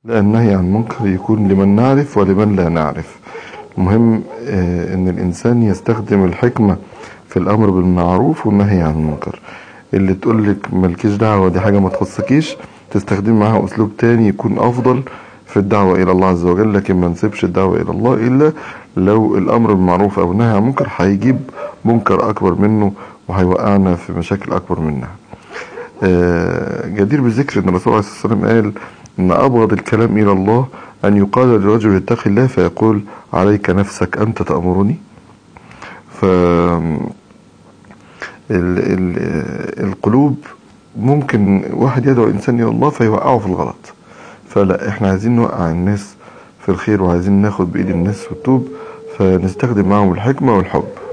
لا النهي عن منكر يكون لمن نعرف ولمن لا نعرف المهم ان الانسان يستخدم الحكمة في الامر بالمعروف والنهي عن المنكر اللي تقول لك مالكيش دعوة دي حاجة ما تخصكيش تستخدم معاها اسلوب تاني يكون افضل في الدعوة الى الله عز وجل لكن ما نسيبش الدعوة الى الله الا لو الامر بالمعروف او النهي عن المنكر هيجيب منكر اكبر منه وهيوقعنا في مشاكل اكبر منها جدير بالذكر ان الرسول عليه الصلاة والسلام قال ان ابغض الكلام الى الله ان يقال للرجل اتق الله فيقول عليك نفسك انت تأمرني ف ال... ال... القلوب ممكن واحد يدعو انسان الى الله فيوقعه في الغلط فلا احنا عايزين نوقع الناس في الخير وعايزين ناخد بايد الناس والتوب فنستخدم معهم الحكمة والحب